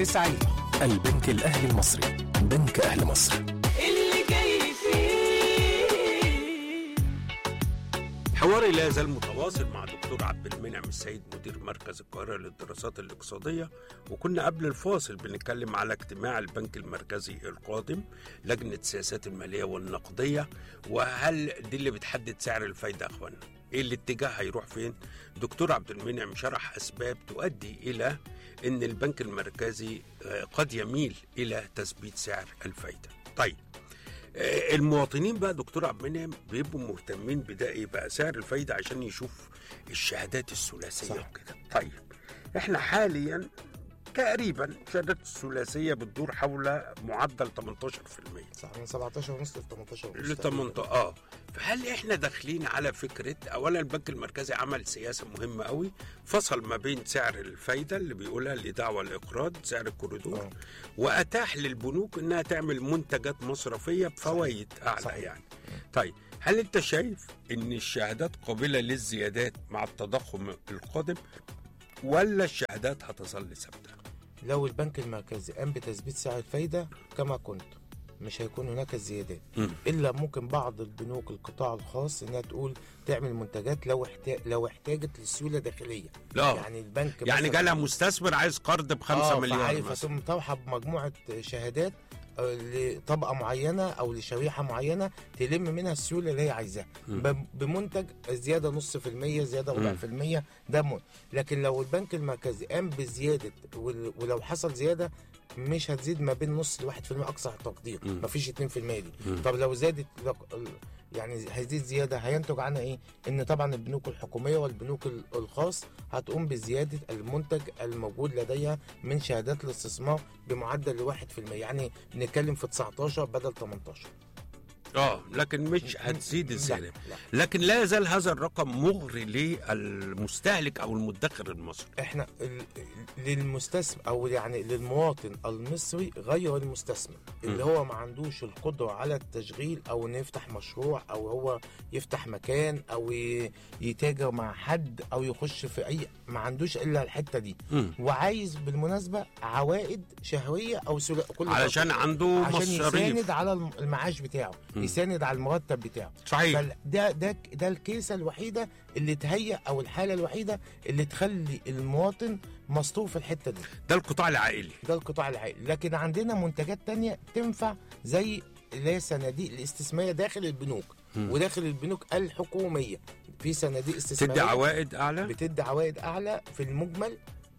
تسعين البنك الأهلي المصري بنك أهل مصر اللي جاي فيه حواري لا يزال متواصل مع دكتور عبد المنعم السيد مدير مركز القاهرة للدراسات الاقتصادية وكنا قبل الفاصل بنتكلم على اجتماع البنك المركزي القادم لجنة السياسات المالية والنقدية وهل دي اللي بتحدد سعر الفايدة يا اخوانا ايه الاتجاه هيروح فين دكتور عبد المنعم شرح اسباب تؤدي الى ان البنك المركزي آه، قد يميل الى تثبيت سعر الفايدة طيب آه، المواطنين بقى دكتور عبد المنعم بيبقوا مهتمين بده ايه بقى سعر الفايده عشان يشوف الشهادات الثلاثيه صح. وكده طيب احنا حاليا تقريبا الشهادات الثلاثيه بتدور حول معدل 18% صح من 17 ونص ل 18 ونص ل 18 اه فهل احنا داخلين على فكره اولا البنك المركزي عمل سياسه مهمه قوي فصل ما بين سعر الفايده اللي بيقولها الايداع والاقراض سعر الكوريدور آه. واتاح للبنوك انها تعمل منتجات مصرفيه بفوائد اعلى صحيح. يعني طيب هل انت شايف ان الشهادات قابله للزيادات مع التضخم القادم ولا الشهادات هتظل ثابته لو البنك المركزي قام بتثبيت سعر الفايدة كما كنت مش هيكون هناك زيادات مم. الا ممكن بعض البنوك القطاع الخاص انها تقول تعمل منتجات لو احتاج لو احتاجت لسيوله داخليه لا يعني البنك يعني مثلاً- جالها مستثمر عايز قرض بخمسة آه، مليار فعارف مثلا فتقوم طرحه بمجموعه شهادات آه، لطبقه معينه او لشريحه معينه تلم منها السيوله اللي هي عايزاها ب- بمنتج زياده نص في المية زياده ربع مم. في المية ده م... لكن لو البنك المركزي قام بزياده وال- ولو حصل زياده مش هتزيد ما بين نص لواحد في المية أقصى تقدير مم. مفيش اتنين في المية دي مم. طب لو زادت لق- يعني هيزيد زيادة هينتج عنها إيه؟ إن طبعا البنوك الحكومية والبنوك ال- الخاص هتقوم بزيادة المنتج الموجود لديها من شهادات الاستثمار بمعدل لواحد في المية يعني بنتكلم في 19 بدل 18 اه لكن مش هتزيد لا، الزياده لا. لكن لا يزال هذا الرقم مغري للمستهلك او المدخر المصري احنا ال- للمستثمر او يعني للمواطن المصري غير المستثمر اللي هو ما عندوش القدره على التشغيل او انه يفتح مشروع او هو يفتح مكان او ي- يتاجر مع حد او يخش في اي ما عندوش الا الحته دي مم. وعايز بالمناسبه عوائد شهريه او سلا... كل علشان عنده عشان مصاريف يساند على الم- المعاش بتاعه يساند على المرتب بتاعه صحيح فال- ده ده ده الكيسه الوحيده اللي تهيأ او الحاله الوحيده اللي تخلي المواطن مستور في الحته دي ده القطاع العائلي ده القطاع العائلي لكن عندنا منتجات تانية تنفع زي اللي هي صناديق الاستثماريه داخل البنوك وداخل البنوك الحكوميه في صناديق استثماريه تدي عوائد اعلى بتدي عوائد اعلى في المجمل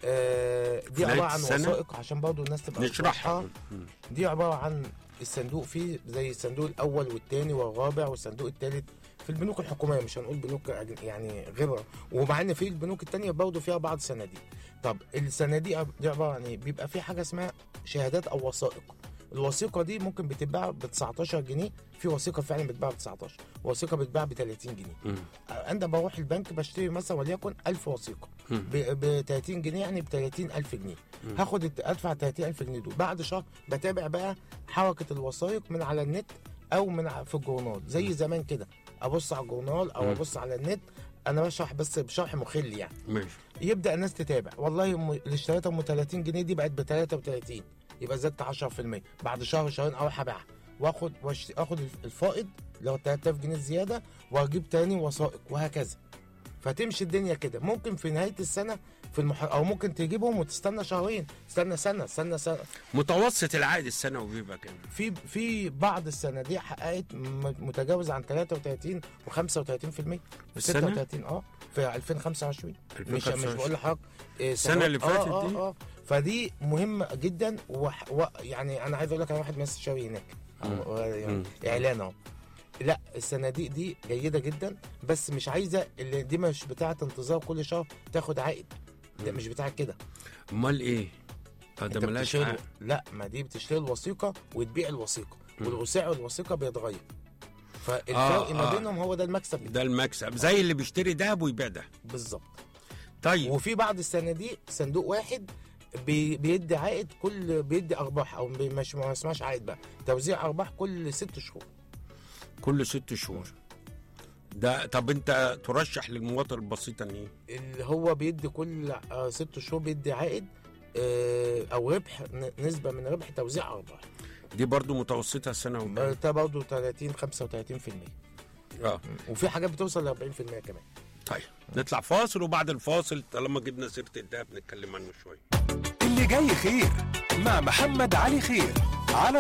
آه دي خلال عباره عن السنة؟ وثائق عشان برضه الناس تبقى نشرحها واضحة. دي عباره عن الصندوق فيه زي الصندوق الاول والثاني والرابع والصندوق الثالث في البنوك الحكوميه مش هنقول بنوك أجن- يعني غيرها ومع ان في البنوك الثانيه برضه فيها بعض الصناديق طب الصناديق دي عباره عن ايه بيبقى في حاجه اسمها شهادات او وثائق الوثيقه دي ممكن بتتباع ب 19 جنيه في وثيقه فعلا بتتباع ب 19 وثيقه بتتباع ب 30 جنيه مم. انا بروح البنك بشتري مثلا وليكن 1000 وثيقه مم. ب 30 جنيه يعني ب 30000 جنيه هاخد الت- ادفع 30000 جنيه دول بعد شهر بتابع بقى حركه الوثائق من على النت او من ع- في الجورنال زي زمان كده ابص على الجورنال او مم. ابص على النت انا بشرح بس بشرح مخل يعني ماشي يبدا الناس تتابع والله م- اللي اشتريتها ام 30 جنيه دي بقت ب 33 يبقى زدت 10% بعد شهر شهرين اروح ابيعها واخد واشت- اخد الف- الفائض اللي هو 3000 جنيه زياده واجيب تاني وثائق وهكذا فتمشي الدنيا كده ممكن في نهايه السنه في المح... او ممكن تجيبهم وتستنى شهرين تستنى سنه استنى سنه متوسط العائد السنوي بيبقى كام في في بعض الصناديق حققت م- متجاوز عن 33 و35% في السنة؟ 36 اه في 2025 مش مش 2025. بقول لحضرتك إيه، السنة سنوات- اللي فاتت آه دي؟ آه آه فدي مهمه جدا وح... و... يعني انا عايز اقول لك انا واحد ماسك شوي هناك أو- يعني مم. اعلان اهو لا الصناديق دي جيده جدا بس مش عايزه اللي دي مش بتاعه انتظار كل شهر تاخد عائد ده مش بتاعه كده امال ايه آه، انت ده ملاش بتشتري عائد. لا ما دي بتشتري الوثيقه وتبيع الوثيقه وسعر الوثيقه بيتغير فالفرق آه، ما آه. بينهم هو ده المكسب بتاعه. ده المكسب زي اللي بيشتري دهب ويبيع ده بالظبط طيب وفي بعض الصناديق صندوق واحد بي بيدي عائد كل بيدي ارباح او بي- مش ما اسمهاش عائد بقى توزيع ارباح كل ست شهور كل ست شهور ده طب انت ترشح للمواطن البسيط ان ايه اللي هو بيدي كل آه، ست شهور بيدي عائد آه، او ربح ن- نسبه من ربح توزيع ارباح دي برضو متوسطها سنوي آه، ده برضه 30 35% اه وفي حاجات بتوصل ل 40% كمان طيب نطلع فاصل وبعد الفاصل طالما جبنا سيره الدهب نتكلم عنه شويه اللي جاي خير مع محمد علي خير على